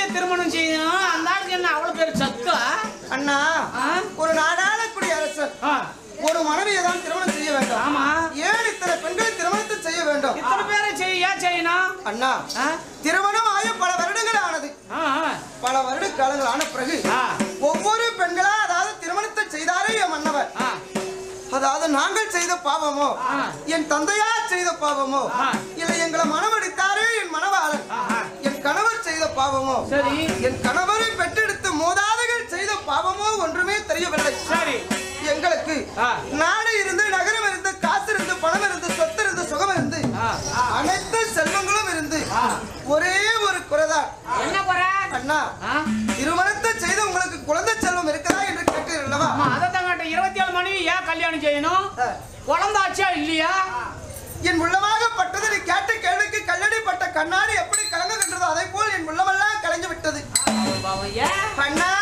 திருமணம் செய்யணும் அந்த ஆளுக்கு என்ன அவ்வளவு பேர் சத்தா அண்ணா ஆ? ஒரு நாடாளக்கூடிய அரசர் ஆ, ஒரு மனைவியை தான் திருமணம் செய்ய வேண்டும் ஆமா ஏன் இத்தனை பெண்களை திருமணத்தை செய்ய வேண்டும் இத்தனை பேரை செய்ய ஏன் செய்யணும் அண்ணா ஆ? திருமணம் ஆய பல வருடங்கள் ஆனது ஆ, ஆ, பல வருட காலங்கள் ஆன பிறகு ஆ, ஒவ்வொரு பெண்களா அதாவது திருமணத்தை செய்தாரே என் மன்னவர் ஆ, அதாவது நாங்கள் செய்த பாவமோ ஆ. என் தந்தையார் செய்த பாவமோ ஆ. இல்லை எங்களை மனமடித்தாரே என் மனவாளன் ஆ, ஆ. என் கணவர் செய்த பாவமோ சரி என் கணவரை பெற்றெடுத்து மூதாதைகள் செய்த பாவமோ ஒன்றுமே தெரியவில்லை சரி எங்களுக்கு ஆ. நாடு இருந்து நகரம் இருந்து காசு இருந்து பணம் இருந்து சொத்து இருந்து சுகம் இருந்து ஆ, ஆ. அனைத்து செல்வங்களும் இருந்து ஆ. ஒரே ஒரு குறைதான் என்ன குறை அண்ணா ஆ? திருமணத்தை செய்து உங்களுக்கு குழந்தை செல்வம் இருக்குதா என்று கேட்டீர்கள் அல்லவா ஆமா அதான் கேட்ட இருபத்தி ஏழு மணி ஏன் கல்யாணம் செய்யணும் ஆ. குழந்தாச்சா இல்லையா என் உள்ளமாக பட்டது நீ கேட்ட கேள்விக்கு கல்லடி பட்ட கண்ணாடி எப்படி கலங்குகின்றதோ அதை போல் என் உள்ளமெல்லாம் கலங்கி விட்டது பாவம், ஏன் அண்ணா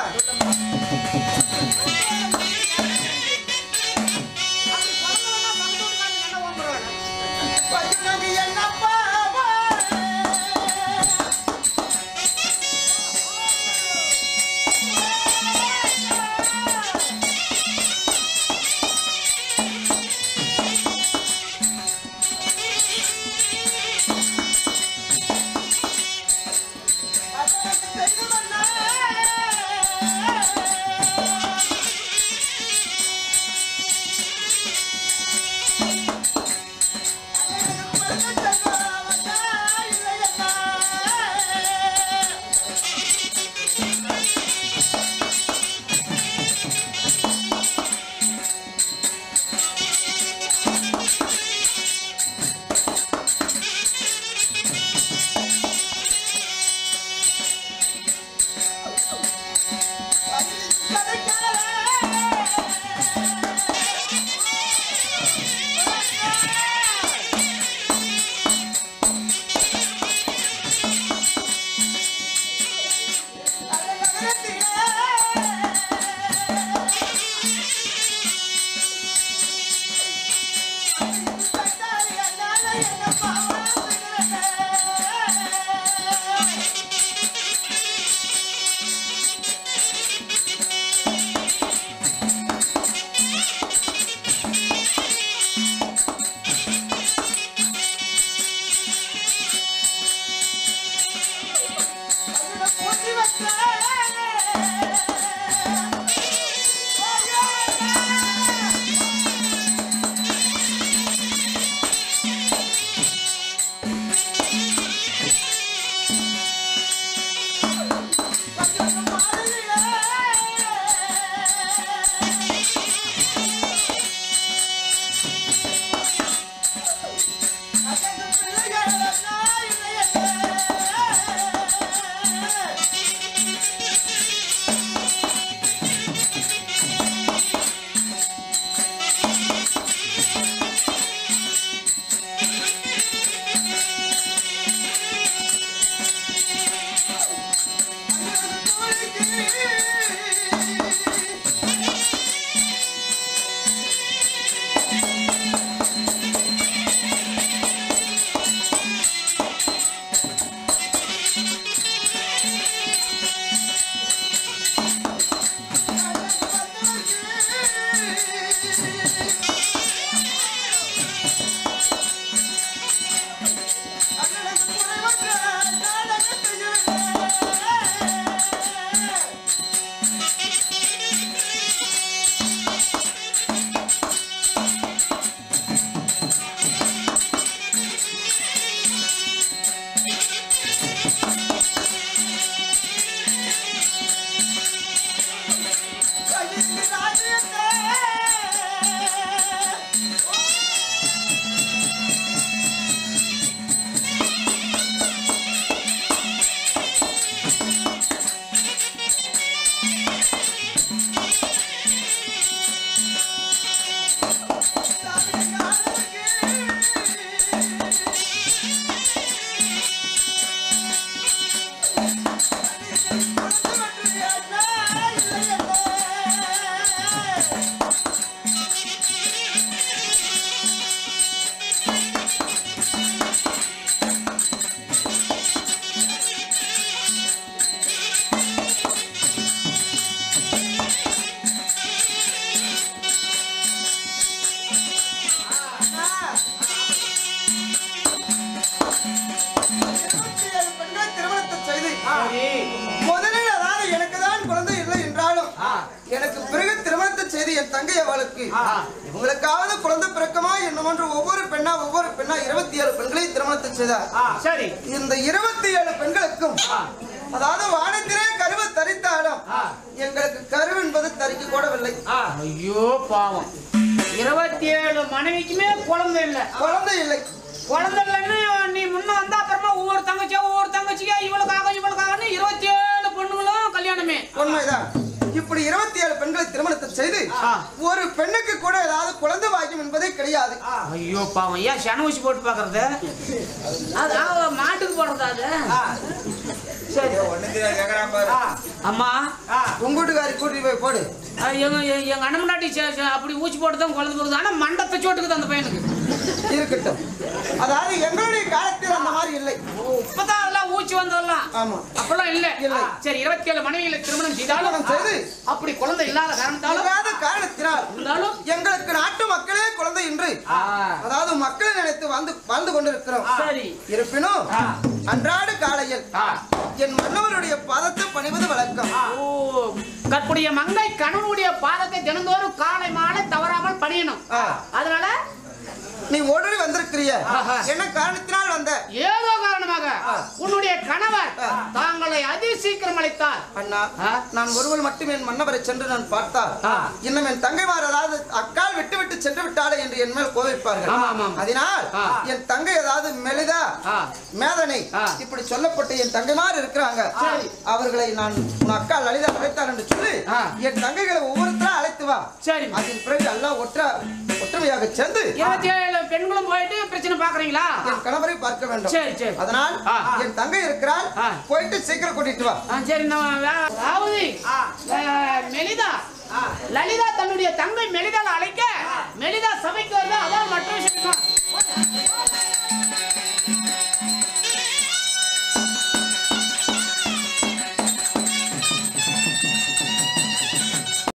அப்படி குழந்தைன்னா பக்கத்து வீட்டுக்காரங்க என்ன வாங்குறாங்க? பசுனது என்ன பாவம்? அதற்கு செய்ததென்ன? என் தங்கை அவளுக்கு இவங்களுக்காவது குழந்தை பிறக்கமா என்னவென்று ஒவ்வொரு பெண்ணா ஒவ்வொரு பெண்ணா இருபத்தி ஏழு பெண்களை திருமணத்தை செய்தார் சரி இந்த இருபத்தி ஏழு பெண்களுக்கும் அதாவது வானத்திலே கருவு தரித்தாலும் எங்களுக்கு கரு என்பது தரிக்க கூடவில்லை ஐயோ பாவம் இருபத்தி ஏழு மனைவிக்குமே குழந்தை இல்ல குழந்தை இல்லை குழந்தை இல்லைன்னு நீ முன்ன வந்தா அப்புறமா ஒவ்வொரு தங்கச்சியா ஒவ்வொரு தங்கச்சியா இவளுக்காக இவளுக்காகன்னு இருபத்தி ஏழு பொண்ணுங்களும் கல்யாணமே உண்மைதான் இப்படி இருபத்தி ஏழு பெண்களை திருமணத்தை செய்து ஆ. ஒரு பெண்ணுக்கு கூட ஏதாவது குழந்தை பாக்கியம் என்பதே கிடையாது ஐயோ பாவம் ஏன் சன ஊசி போட்டு பாக்குறது அது ஆ, மாட்டுக்கு போடுறதா அது சரி அம்மா உங்க வீட்டுக்காரி கூட்டிட்டு போய் போடு ஆ, எங்க எங்க- எங்க அண்ணன் முன்னாடி சே- சே- அப்படி ஊசி போட்டு தான் குழந்தை போகுது ஆனா மண்டத்தை சோட்டுக்குது அந்த பையனுக்கு இருக்கட்டும் அதாவது எங்களுடைய காலத்தில் அந்த மாதிரி இல்லை ஓ, இப்பதான் அதெல்லாம் ஊசி வந்ததெல்லாம் ஆமா அப்பெல்லாம் இல்ல இல்லை. சரி இருபத்தி ஏழு மனைவிகளை திருமணம் செய்தாலும் திருமணம் செய்து அப்படி குழந்தை இல்லாத காரணத்தாலும் இல்லாத காரணத்தினால் இருந்தாலும் எங்களுக்கு நாட்டு மக்களே குழந்தை இன்று அதாவது மக்களை நினைத்து வாழ்ந்து வாழ்ந்து கொண்டிருக்கிறோம் சரி இருப்பினும் ஆ. அன்றாட காலையில் ஆ. என் மன்னவருடைய பாதத்தை பணிவது வழக்கம் ஓ கற்புடைய மங்கை கணவனுடைய பாதத்தை தினந்தோறும் காலை மாலை தவறாமல் பணியணும் ஆ. அதனால நீ ஓடோடி வந்திருக்கிறிய ஆஹா. என்ன காரணத்தினால் வந்த ஏதோ காரணமாக உன்னுடைய கணவர் ஆ. தாங்களை அதி சீக்கிரம் அழைத்தார் அண்ணா ஆ. நான் ஒருவள் மட்டும் என் மன்னவரை சென்று நான் பார்த்தால் ஆ. இன்னும் என் தங்கைமார் அதாவது அக்கால் விட்டு விட்டு சென்று விட்டாளே என்று என் மேல் கோவிப்பார்கள் ஆமா, ஆமா. அதனால் ஆ. என் தங்கை ஏதாவது மெலிதா ஆ. மேதனை ஆ. இப்படி சொல்லப்பட்ட என் தங்கைமார் இருக்கிறாங்க சரி. அவர்களை நான் உன் அக்கா லலிதா அழைத்தார் என்று சொல்லி ஆ. என் தங்கைகளை ஒவ்வொருத்தரா அழைத்து வா சரி அதன் பிறகு எல்லாம் ஒற்ற ஒற்றுமையாக சேர்ந்து இருபத்தி ஏழு பெண்களும் போயிட்டு பிரச்சனை பாக்குறீங்களா என் கணவரை பார்க்க வேண்டும் சரி சரி அதனால் ஆ. என் தங்கை இருக்கிறாள் ஆ. போயிட்டு சீக்கிரம் கூட்டிட்டு வா ஆ, சரி நம்ம வே- அதாவது அஹ், மெலிதா லலிதா தன்னுடைய தங்கை மெலிதால அழைக்க மெலிதா சபைக்கு வர